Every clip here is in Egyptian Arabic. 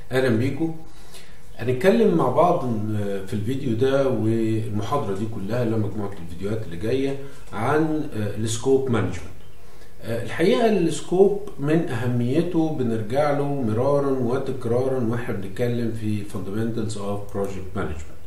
اهلا بيكم هنتكلم مع بعض في الفيديو ده والمحاضره دي كلها اللي مجموعه الفيديوهات اللي جايه عن السكوب مانجمنت الحقيقه السكوب من اهميته بنرجع له مرارا وتكرارا واحنا بنتكلم في fundamentals of project management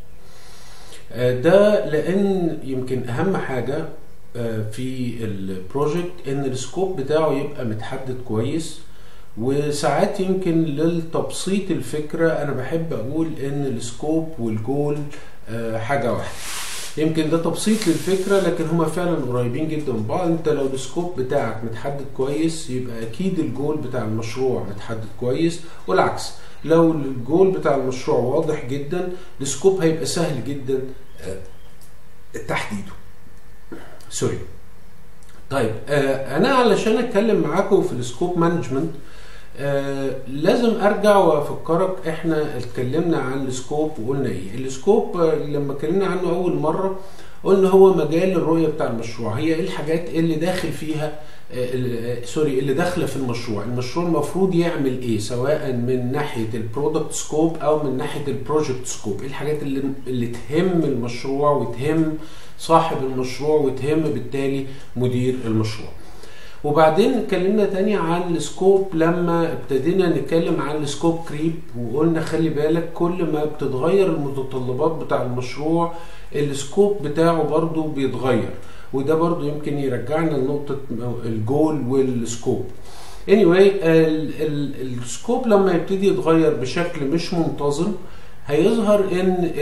ده لان يمكن اهم حاجه في البروجكت ان السكوب بتاعه يبقى متحدد كويس وساعات يمكن للتبسيط الفكره انا بحب اقول ان السكوب والجول حاجه واحده يمكن ده تبسيط للفكره لكن هما فعلا قريبين جدا من بعض انت لو السكوب بتاعك متحدد كويس يبقى اكيد الجول بتاع المشروع متحدد كويس والعكس لو الجول بتاع المشروع واضح جدا السكوب هيبقى سهل جدا تحديده سوري طيب آه انا علشان اتكلم معاكم في السكوب مانجمنت آه لازم ارجع وافكرك احنا اتكلمنا عن السكوب وقلنا ايه السكوب آه لما اتكلمنا عنه اول مره قلنا هو مجال الرؤيه بتاع المشروع هي ايه الحاجات اللي داخل فيها آه سوري اللي داخله في المشروع المشروع المفروض يعمل ايه سواء من ناحيه البرودكت سكوب او من ناحيه البروجكت سكوب ايه الحاجات اللي اللي تهم المشروع وتهم صاحب المشروع وتهم بالتالي مدير المشروع وبعدين اتكلمنا تاني عن السكوب لما ابتدينا نتكلم عن السكوب كريب وقلنا خلي بالك كل ما بتتغير المتطلبات بتاع المشروع السكوب بتاعه برضو بيتغير وده برضو يمكن يرجعنا لنقطة الجول والسكوب anyway السكوب لما يبتدي يتغير بشكل مش منتظم هيظهر ان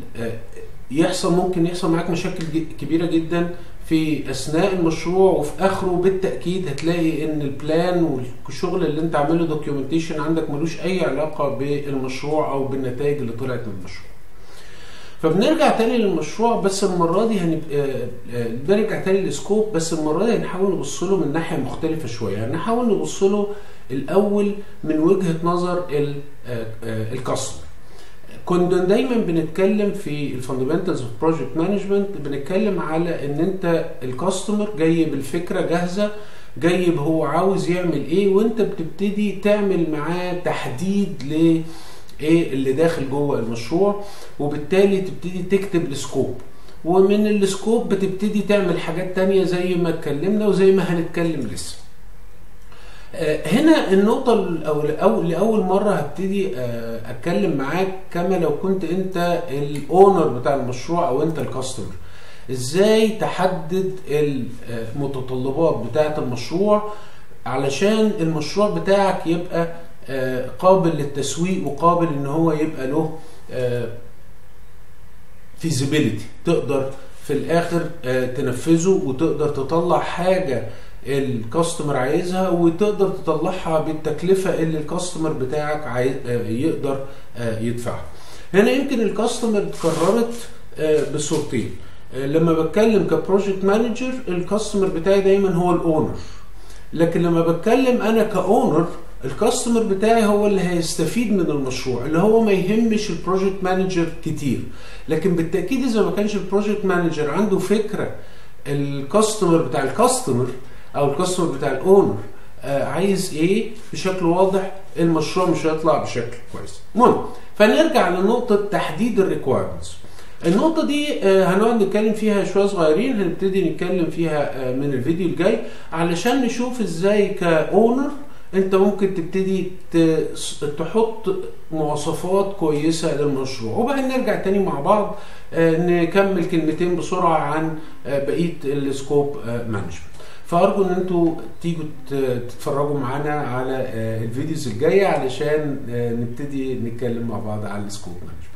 يحصل ممكن يحصل معاك مشاكل كبيره جدا في اثناء المشروع وفي اخره بالتاكيد هتلاقي ان البلان والشغل اللي انت عامله دوكيومنتيشن عندك ملوش اي علاقه بالمشروع او بالنتائج اللي طلعت من المشروع فبنرجع تاني للمشروع بس المره دي هنبقى بنرجع تاني للسكوب بس المره دي هنحاول نبص له من ناحيه مختلفه شويه هنحاول نبص له الاول من وجهه نظر الكاستمر كنا دايما بنتكلم في الفاندمنتالز اوف بروجكت مانجمنت بنتكلم على ان انت الكاستمر جاي بالفكره جاهزه جاي هو عاوز يعمل ايه وانت بتبتدي تعمل معاه تحديد ل ايه اللي داخل جوه المشروع وبالتالي تبتدي تكتب السكوب ومن السكوب بتبتدي تعمل حاجات تانية زي ما اتكلمنا وزي ما هنتكلم لسه هنا النقطة أو لأول مرة هبتدي أتكلم معاك كما لو كنت أنت الأونر بتاع المشروع أو أنت الكاستمر إزاي تحدد المتطلبات بتاعة المشروع علشان المشروع بتاعك يبقى قابل للتسويق وقابل إن هو يبقى له فيزيبيليتي تقدر في الآخر تنفذه وتقدر تطلع حاجة الكاستمر عايزها وتقدر تطلعها بالتكلفه اللي الكاستمر بتاعك عايز يقدر يدفعها. هنا يمكن الكاستمر اتكررت بصورتين. لما بتكلم كبروجكت مانجر الكاستمر بتاعي دايما هو الاونر. لكن لما بتكلم انا كاونر الكاستمر بتاعي هو اللي هيستفيد من المشروع اللي هو ما يهمش البروجكت مانجر كتير لكن بالتاكيد اذا ما كانش البروجكت مانجر عنده فكره الكاستمر بتاع الكاستمر او الكاستمر بتاع الاونر آه عايز ايه بشكل واضح المشروع مش هيطلع بشكل كويس المهم فنرجع لنقطه تحديد الريكوايرمنتس النقطة دي آه هنقعد نتكلم فيها شوية صغيرين هنبتدي نتكلم فيها آه من الفيديو الجاي علشان نشوف ازاي كاونر انت ممكن تبتدي تحط مواصفات كويسة للمشروع وبعدين نرجع تاني مع بعض نكمل كلمتين بسرعة عن بقية السكوب مانجمنت فارجو ان انتوا تيجوا تتفرجوا معانا على الفيديوز الجايه علشان نبتدي نتكلم مع بعض على السكوب مانجمنت